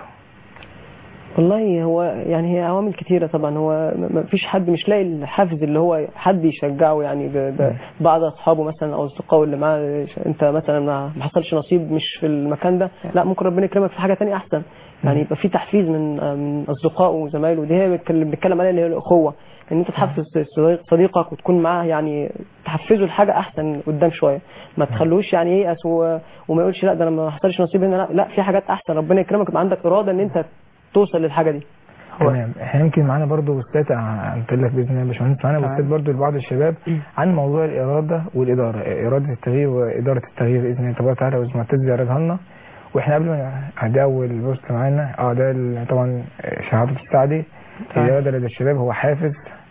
والله هو يعني هي عوامل كتيرة طبعا هو ما فيش حد مش لاقي الحافز اللي هو حد يشجعه يعني ب- ب- بعض اصحابه مثلا او اصدقائه اللي معاه انت مثلا ما ما حصلش نصيب مش في المكان ده لا ممكن ربنا يكرمك في حاجة تانية احسن يعني يبقى في تحفيز من من اصدقائه وزمايله دي هي اللي بنتكلم عليها اللي هي الاخوة ان انت تحفز صديق- صديقك وتكون معاه يعني تحفزه لحاجة احسن قدام شوية ما تخلوش يعني ييأس و- وما يقولش لا ده انا ما حصلش نصيب هنا لا لا في حاجات احسن ربنا يكرمك يبقى عندك إرادة ان انت توصل للحاجة دي تمام احنا يمكن معانا برضو بوستات قلت لك باذن الله يا باشمهندس معانا تمام. بوستات برضو لبعض الشباب عن موضوع الاراده والاداره اراده التغيير واداره التغيير باذن الله تبارك وتعالى واذا معتز يعرضها لنا واحنا قبل ما ده اول بوست معانا اه ده ال- طبعا شهاده السعدي تمام. الاراده لدى الشباب هو حافز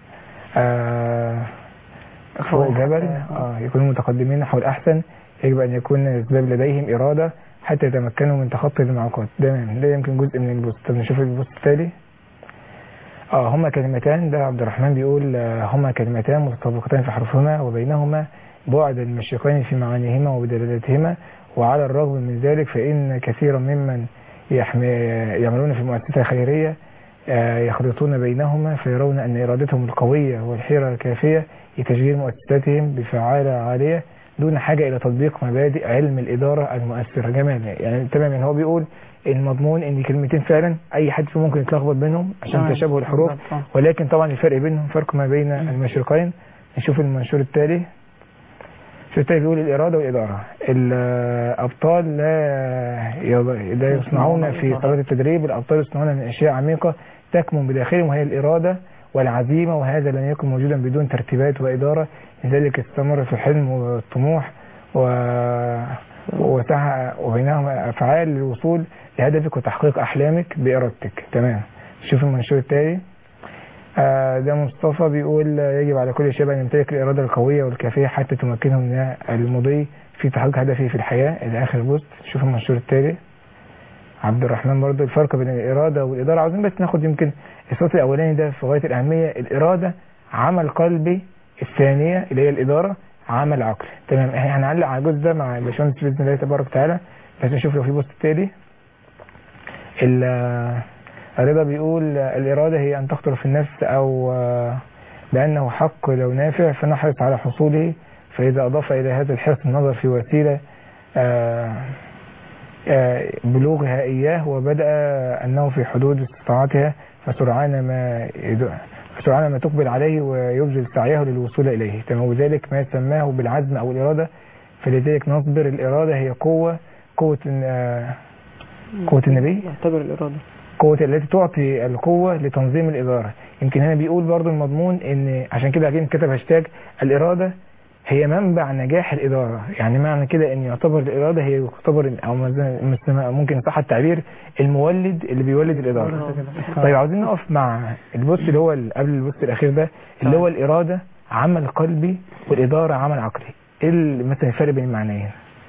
آه فوق الجبل اه يكونوا متقدمين نحو الاحسن يجب ان يكون الشباب لديهم اراده حتى يتمكنوا من تخطي المعوقات تمام ده يمكن جزء من البوست طب نشوف البوست التالي اه هما كلمتان ده عبد الرحمن بيقول آه، هما كلمتان متطابقتان في حروفهما وبينهما بعد المشرقين في معانيهما وبدلالاتهما وعلى الرغم من ذلك فإن كثيرا ممن يحمي يعملون في مؤسسة خيرية آه، يخلطون بينهما فيرون أن إرادتهم القوية والحيرة الكافية لتشغيل مؤسساتهم بفعالة عالية دون حاجة إلى تطبيق مبادئ علم الإدارة المؤثرة جمال يعني تمام يعني هو بيقول المضمون ان كلمتين فعلا اي حد فيهم ممكن يتلخبط بينهم عشان تمام. تشابه الحروف بالظبط، آه. ولكن طبعا الفرق بينهم فرق ما بين المشرقين نشوف المنشور التالي المنشور التالي بيقول الإرادة والإدارة الأبطال لا يض- لا يصنعون في صالات التدريب الأبطال يصنعون من أشياء عميقة تكمن بداخلهم وهي الإرادة والعزيمة وهذا لم يكن موجودا بدون ترتيبات وإدارة لذلك استمر في الحلم والطموح و وسعى وبينهما أفعال للوصول لهدفك وتحقيق أحلامك بإرادتك تمام شوف المنشور التالي آه، ده مصطفى بيقول آه، يجب على كل شاب أن يمتلك الإرادة القوية والكافية حتى تمكنه من المضي في تحقيق هدفه في الحياة إلى آخر البوست شوف المنشور التالي عبد الرحمن برضو الفرق بين الإرادة والإدارة عاوزين بس ناخد يمكن الصوت الأولاني ده في غاية الأهمية الإرادة عمل قلبي الثانية اللي هي الإدارة عمل عقلي تمام احنا هنعلق على الجزء ده مع الباشمهندس بإذن الله تبارك وتعالى بس نشوف لو في بوست تاني ال- الرضا بيقول الإرادة هي أن تخطر في النفس أو آه، بأنه حق لو نافع فنحرص على حصوله فإذا أضاف إلى هذا الحرص النظر في وسيلة آه، آه، بلوغها إياه وبدأ أنه في حدود استطاعتها فسرعان ما يدو- فسرعان ما تقبل عليه ويبذل سعيه للوصول إليه تمام وذلك ما سماه بالعزم أو الإرادة فلذلك نصبر الإرادة هي قوة قوة آه، قوة النبي يعتبر الإرادة قوة التي تعطي القوة لتنظيم الإدارة يمكن هنا بيقول برضو المضمون ان عشان كده عجين كتب هاشتاج الإرادة هي منبع نجاح الإدارة يعني معنى كده ان يعتبر الإرادة هي يعتبر او مثل- ممكن صح التعبير المولد اللي بيولد الإدارة طيب عاوزين نقف مع البوست اللي هو ال- قبل البوست الأخير ده اللي هو الإرادة عمل قلبي والإدارة عمل عقلي ايه ال- مثلا الفرق بين المعنيين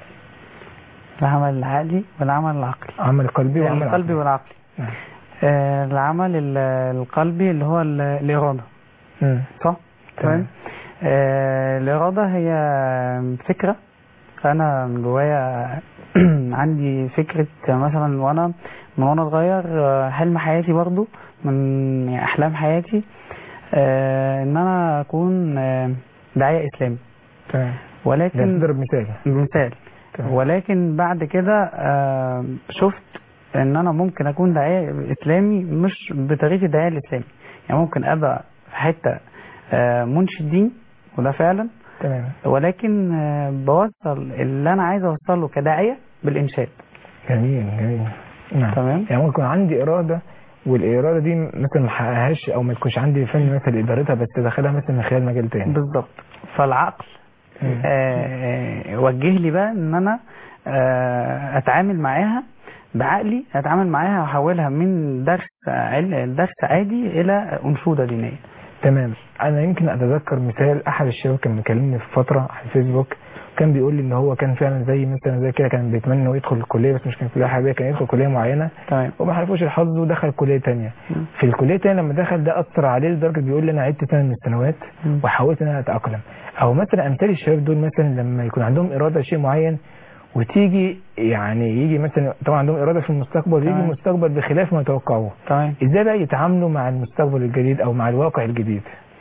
العمل العقلي والعمل العقلي عمل قلبي وعمل القلبي عقلي والعقلي نعم. آه، العمل ال- القلبي اللي هو ال- الإرادة مم. صح؟ تمام. تمام آه، الإرادة هي فكرة أنا من جوايا عندي فكرة مثلا وأنا من وأنا صغير آه، حلم حياتي برضو من أحلام حياتي آه، إن أنا أكون آه، داعية إسلامي تمام ده ولكن تضرب مثال مثال تمام. ولكن بعد كده آه، شفت ان انا ممكن اكون داعية اسلامي مش بطريقة الداعية الاسلامي يعني ممكن ابقى في حتة آه، منشد دين وده فعلا تمام ولكن آه، بوصل اللي انا عايز اوصله كداعية بالانشاد جميل جميل نعم تمام. يعني ممكن يكون عندي إرادة والإرادة دي مثلا ما حققهاش أو ما تكونش عندي فن مثلا إدارتها بس دخلها مثلا من خلال مجال تاني بالظبط فالعقل مم. آه، وجه لي بقى ان انا آه، اتعامل معاها بعقلي اتعامل معاها واحولها من درس عل- درس عادي الى انشوده دينيه تمام انا يمكن اتذكر مثال احد الشباب كان مكلمني في فتره على الفيسبوك كان بيقول لي ان هو كان فعلا زي مثلا زي كده كان بيتمنى انه يدخل الكليه بس مش كان كليه حربيه كان يدخل كليه معينه تمام وما حرفوش الحظ ودخل كليه تانية مم. في الكليه التانية لما دخل ده اثر عليه لدرجه بيقول لي انا عدت سنه من السنوات مم. وحاولت ان انا اتاقلم او مثلا امثال الشباب دول مثلا لما يكون عندهم اراده شيء معين وتيجي يعني يجي مثلا طبعا عندهم اراده في المستقبل ويجي تمام. المستقبل بخلاف ما يتوقعوه تمام ازاي بقى يتعاملوا مع المستقبل الجديد او مع الواقع الجديد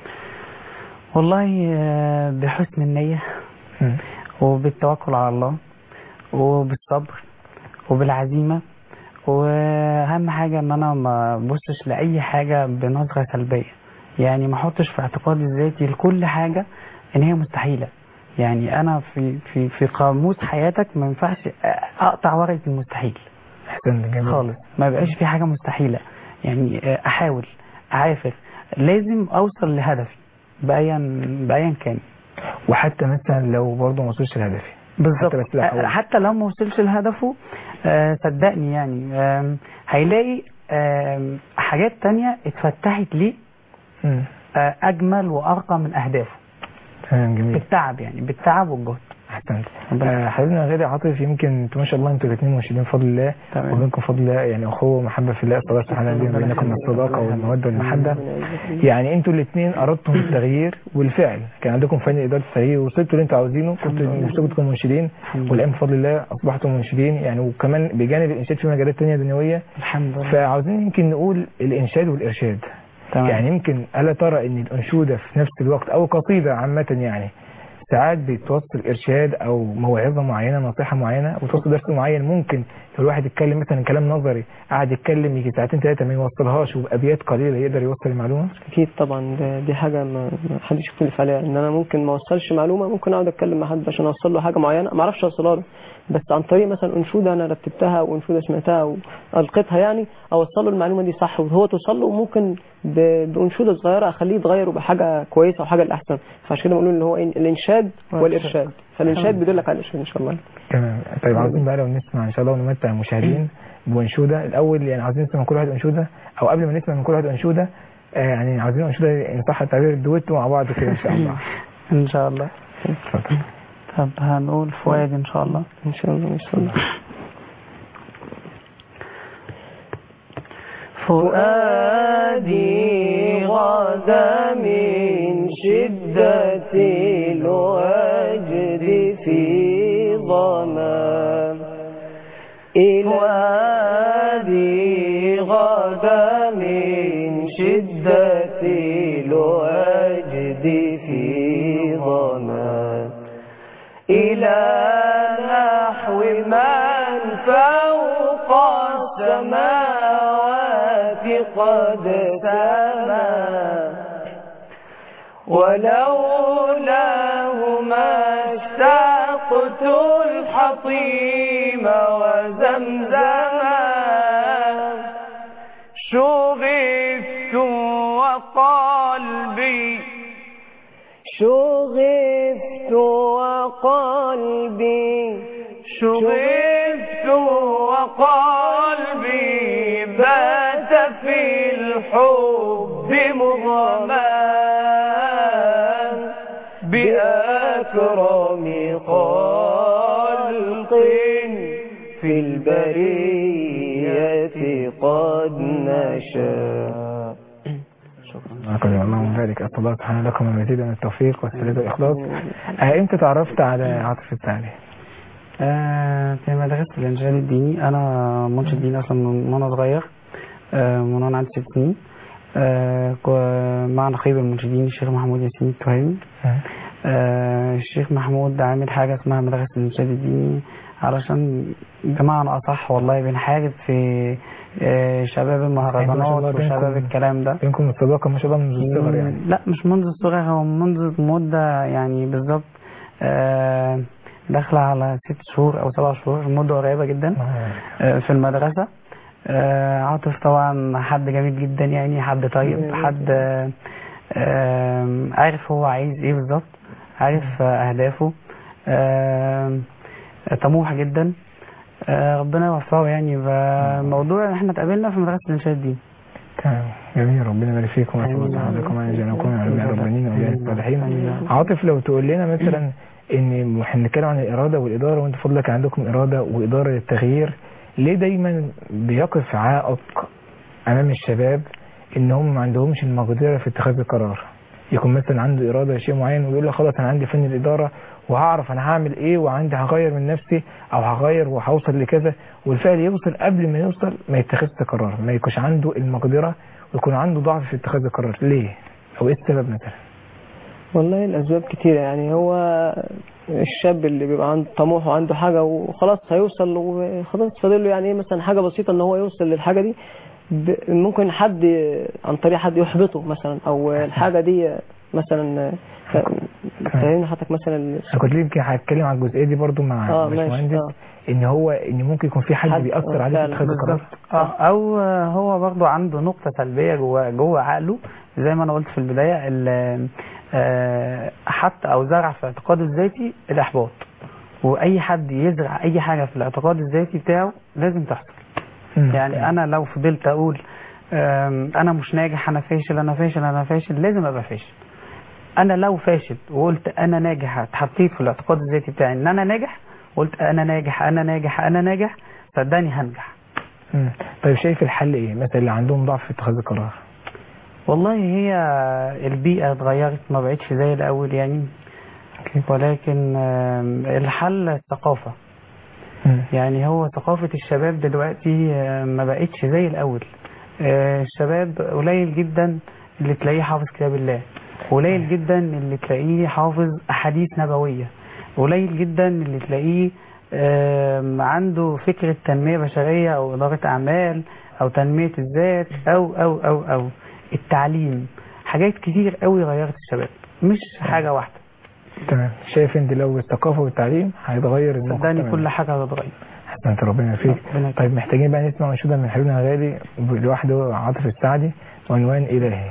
والله آه، بحسن النية مم. وبالتوكل على الله وبالصبر وبالعزيمة واهم حاجة ان انا ما ابصش لاي حاجة بنظرة سلبية يعني ما احطش في اعتقادي الذاتي لكل حاجة ان هي مستحيلة يعني انا في في في قاموس حياتك ما ينفعش اقطع ورقة المستحيل احسن جميل خالص ما بقاش في حاجة مستحيلة يعني آه، احاول اعافر لازم اوصل لهدفي بايا بايا كان وحتى مثلا لو برضه ما وصلش لهدفي بالظبط حتى بس لا حول. آه، حتى لو ما وصلش لهدفه آه، صدقني يعني آم، هيلاقي آم، حاجات تانية اتفتحت ليه مم. آه، اجمل وارقى من اهدافه تمام جميل بالتعب يعني بالتعب والجهد احسنت ربنا آه، حبيبنا غالي عاطف يمكن انتوا ما شاء الله انتوا الاثنين مرشدين بفضل الله تمام. وبينكم فضل الله يعني اخوه ومحبه في الله صلى الله سبحانه وتعالى بينكم الصداقه والموده والمحبه يعني انتوا الاثنين اردتم التغيير والفعل كان عندكم فن اداره التغيير وصلتوا اللي انتوا عاوزينه كنتوا نفسكم تكونوا منشدين الحمد لله. والان بفضل الله اصبحتم منشدين يعني وكمان بجانب الانشاد في مجالات ثانيه دنيويه الحمد لله فعاوزين يمكن نقول الانشاد والارشاد تمام يعني يمكن ألا ترى أن الأنشودة في نفس الوقت أو قصيدة عامة يعني ساعات بتوصل إرشاد أو موعظة معينة نصيحة معينة وتوصل درس معين ممكن لو الواحد يتكلم مثلا كلام نظري قاعد يتكلم يجي ساعتين ثلاثة ما يوصلهاش وبأبيات قليلة يقدر يوصل المعلومة اكيد طبعا ده دي حاجه ما ما حدش يختلف عليها ان انا ممكن ما اوصلش معلومه ممكن اقعد اتكلم مع حد عشان اوصل له حاجه معينه ما اعرفش اوصلها له بس عن طريق مثلا انشوده انا رتبتها وانشوده سمعتها والقيتها يعني اوصل له المعلومه دي صح وهو توصل له وممكن ب- بانشوده صغيره اخليه يتغير ويبقى حاجه كويسه وحاجه الاحسن فعشان كده بنقول ان هو إيه؟ الانشاد والارشاد فالانشاد بيدلك على الارشاد ان شاء الله تمام طيب عاوزين بقى لو نسمع إن شاء الله ونمتع المشاهدين بأنشودة الأول يعني عاوزين نسمع من كل واحد أنشودة أو قبل ما نسمع من كل واحد أنشودة آه يعني عاوزين أنشودة إن صح التعبير دويتو مع بعض كده إن شاء الله ان شاء الله اتفضل طب هنقول فؤاد ان شاء الله ان شاء الله ان شاء الله فؤادي غدا من شدة الوجد في ظما فؤادي غدا من شدة الوجد في ظما إلى نحو من فوق السماوات قد سما ولولاه ما اشتقت الحطيم وزمزما شغفت وقلبي شغفت وقلبي شغفت وقلبي بات في الحب مغرما بأكرم خلق في البرية قد نشا أقول اللهم بارك أسأل الله سبحانه لكم المزيد من التوفيق والسداد والإخلاص آه إمتى تعرفت على عاطف الثاني؟ آه، في مدرسة الإنشاد الديني أنا منشد ديني أصلا من وأنا صغير آه، من وأنا عندي ست سنين آه، كو- مع نقيب المنشدين الشيخ محمود ياسين التهامي آه، الشيخ محمود عامل حاجة اسمها مدرسة الإنشاد الديني علشان بمعنى أصح والله بنحارب في آه، شباب أيوة ما شاء الله المهرجانات بينكم- وشباب الكلام ده بينكم الصداقة ما شاء الله منذ الصغر يعني لا مش منذ الصغر هو منذ مدة يعني بالظبط آه، داخلة على ست شهور أو سبع شهور مدة قريبة جدا آه، في المدرسة آه، عاطف طبعا حد جميل جدا يعني حد طيب حد آه، آه، عارف هو عايز ايه بالظبط عارف آه، أهدافه آه، طموح جدا آه، ربنا يوفقه يعني فموضوع احنا اتقابلنا في مدرسة الإنشاد دي تمام جميل ربنا يبارك فيكم ويحفظ حضراتكم عن جناكم من علماء الربانيين واولياء الصالحين عاطف لو تقول لنا مثلا ان احنا بنتكلم عن الاراده والاداره وانت فضلك عندكم اراده واداره للتغيير ليه دايما بيقف عائق امام الشباب ان هم ما عندهمش المقدره في اتخاذ القرار يكون مثلا عنده اراده لشيء معين ويقول لك خلاص انا عندي فن الاداره وهعرف انا هعمل ايه وعندي هغير من نفسي او هغير وهوصل لكذا والفعل يوصل قبل ما يوصل ما يتخذش قرار ما يكونش عنده المقدره ويكون عنده ضعف في اتخاذ القرار ليه او ايه السبب مثلا والله الأسباب كتيرة يعني هو الشاب اللي بيبقى عنده طموح وعنده حاجة وخلاص هيوصل وخلاص فاضل له يعني ايه مثلا حاجة بسيطة ان هو يوصل للحاجة دي ب- ممكن حد عن طريق حد يحبطه مثلا او الحاجة دي مثلا فاهمني حضرتك مثلا انا كنت يمكن هتكلم عن الجزئيه دي برضو مع اه ماشي باشمهندس اه ان هو ان ممكن يكون في حد حد- بيأثر آه، عليه في فعلا، اتخاذ القرار اه او آه، هو برضه عنده نقطة سلبية جوه جوه عقله زي ما انا قلت في البداية ال- آه، حط او زرع في اعتقاده الذاتي الاحباط واي حد يزرع اي حاجة في الاعتقاد الذاتي بتاعه لازم تحصل مم. يعني انا لو فضلت اقول آم، انا مش ناجح انا فاشل انا فاشل انا فاشل لازم ابقى فاشل انا لو فاشل وقلت انا ناجح اتحطيت في الاعتقاد الذاتي بتاعي ان انا ناجح قلت انا ناجح انا ناجح انا ناجح صدقني هنجح مم. طيب شايف الحل ايه مثلا اللي عندهم ضعف في اتخاذ القرار والله هي البيئة اتغيرت ما بقتش زي الأول يعني ولكن آم، الحل الثقافة مم. يعني هو ثقافة الشباب دلوقتي آم، ما بقتش زي الأول آه، الشباب قليل جدا اللي تلاقيه حافظ كتاب الله قليل جدا اللي تلاقيه حافظ أحاديث نبوية قليل جدا اللي تلاقيه آم، عنده فكرة تنمية بشرية أو إدارة أعمال أو تنمية الذات أو أو أو أو التعليم حاجات كتير قوي غيرت الشباب مش حاجة واحدة تمام شايف انت لو الثقافه والتعليم هيتغير الموقف صدقني تماماً. كل حاجة هتتغير احسنت ربنا يفيك ربنا يكرمك. طيب محتاجين بقى نسمع منشوده من حبيبنا الغالي لوحده عاطف السعدي عنوان الهي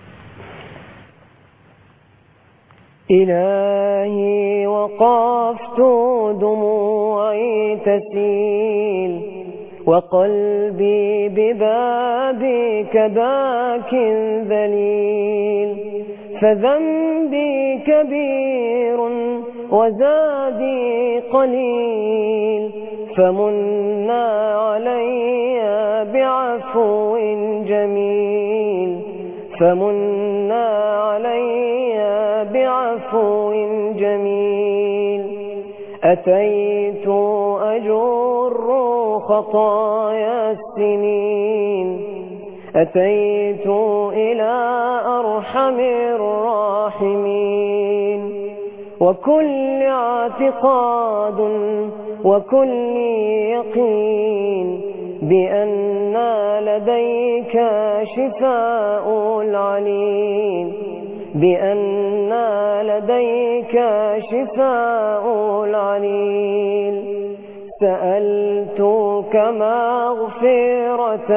إلهي وقفت دموعي تسيل وقلبي ببابك باك ذليل فذنبي كبير وزادي قليل فمنا علي بعفو جميل فمنا علي بعفو جميل أتيت أجر خطايا السنين أتيت إلى أرحم الراحمين وكل اعتقاد وكل يقين بأن لديك شفاء العليل بأن لديك شفاء العليل سألتك مغفرة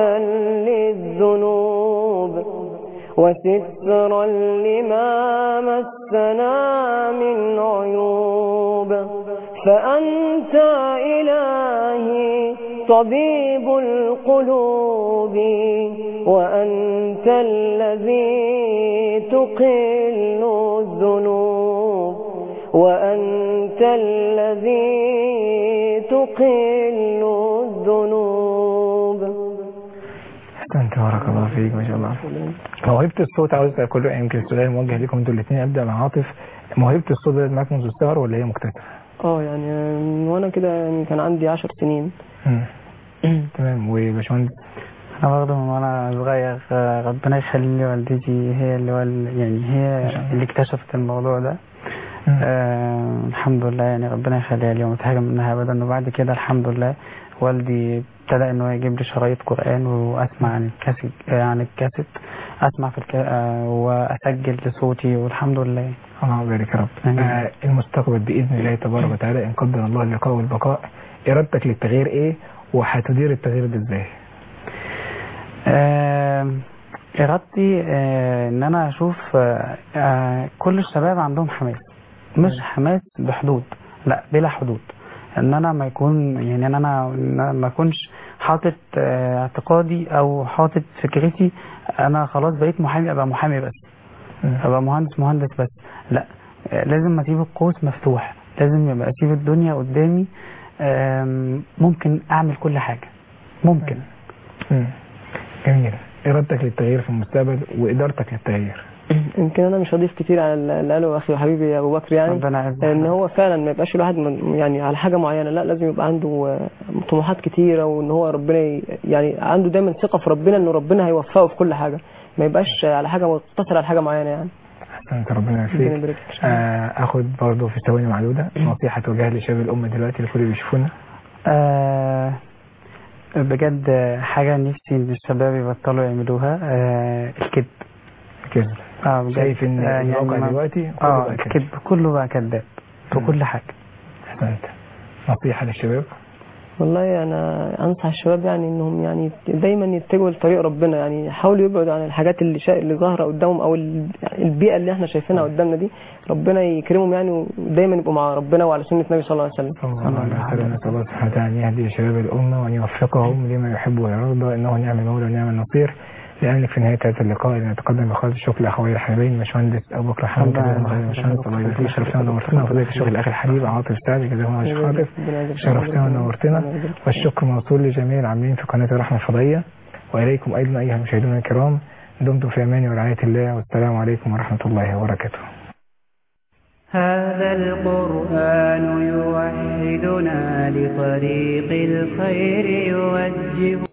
للذنوب وسترا لما مسنا من عيوب فأنت إلهي طبيب القلوب وأنت الذي تقل الذنوب وأنت الذي تقل الذنوب احسنت بارك الله فيك ما شاء الله موهبه الصوت عاوز اسال كله يمكن السؤال موجه لكم انتوا الاثنين ابدا مع عاطف موهبه الصوت بدات معاك منذ الصغر ولا هي مكتسبه؟ اه يعني من وانا كده يعني كان عندي عشر سنين مم. تمام وباشمهندس انا برضه من وانا صغير آه، ربنا يخلي لي والدتي هي اللي وال... يعني هي اللي اكتشفت الموضوع ده مم. آه الحمد لله يعني ربنا يخليها لي وما حاجه منها ابدا وبعد كده الحمد لله والدي ابتدى ان هو يجيب لي شرايط قران واسمع عن الكاسيت آه، عن الكاسيت اسمع في الك... آه واسجل لصوتي والحمد لله الله يبارك يا رب آمين. آه المستقبل باذن الله تبارك وتعالى ان قدر الله اللقاء والبقاء ارادتك للتغيير ايه وهتدير التغيير ده ازاي؟ آه، إرادتي آه، إن أنا أشوف آه، آه، كل الشباب عندهم حماس مش حماس بحدود لا بلا حدود إن أنا ما يكون يعني إن أنا إن أنا ما أكونش حاطط آه، اعتقادي او حاطط فكرتي انا خلاص بقيت محامي ابقى محامي بس مم. ابقى مهندس مهندس بس لا آه، لازم اسيب القوس مفتوح لازم يبقى اسيب الدنيا قدامي آم، ممكن اعمل كل حاجه ممكن مم. جميل إرادتك للتغيير في المستقبل وإدارتك للتغيير يمكن انا مش هضيف كتير على اللي قاله اخي وحبيبي ابو بكر يعني ربنا يعزك ان هو فعلا ما يبقاش الواحد من- يعني على حاجه معينه لا لازم يبقى عنده آه، طموحات كتيره وان هو ربنا ي- يعني عنده دايما ثقه في ربنا ان ربنا هيوفقه في كل حاجه ما يبقاش على حاجه مقتصر على حاجه معينه يعني أحسنت ربنا ربنا يوفقك يبارك فيك. آه، اخد برضه في ثواني معدودة نصيحة توجهها لشباب الأمة دلوقتي الكل اللي بيشوفونا آه بجد آه، حاجة نفسي إن الشباب يبطلوا يعملوها آه الكذب كده اه بجد شايف ان آه، الواقع ما- دلوقتي كله اه بقى كده. الكذب كله بقى كذاب في مم. كل حاجة احسنت نصيحة للشباب والله انا انصح الشباب يعني انهم يعني دايما يتجهوا لطريق ربنا يعني يحاولوا يبعدوا عن الحاجات اللي شا... اللي ظاهره قدامهم او ال- البيئه اللي احنا شايفينها قدامنا دي ربنا يكرمهم يعني ودايما يبقوا مع ربنا وعلى سنه النبي صلى الله عليه وسلم صلى الله عليه وسلم نسأل الله سبحانه وتعالى أن يهدي شباب الأمة وأن يوفقهم لما يحب ويرضى إنه نعم المولى ونعم النصير لأنك في نهاية هذا اللقاء نتقدم بخالص الشكر لأخوي الحبيبين باشمهندس أبو بكر حمد الله جزاهم الله خير باشمهندس الله يبارك فيك شرفتنا ونورتنا وفضيلة الشيخ الأخ الحبيب عاطف سعد جزاهم الله شيخ عاطف ربنا يجزاك شرفتنا خير. ونورتنا ربنا يجزاك خير. والشكر موصول لجميع العاملين في قناة الرحمة الفضائية وإليكم أيضا أيها المشاهدون الكرام دمتم في أمان ورعاية الله والسلام عليكم ورحمة الله وبركاته هذا القرآن يوحدنا لطريق الخير يوجه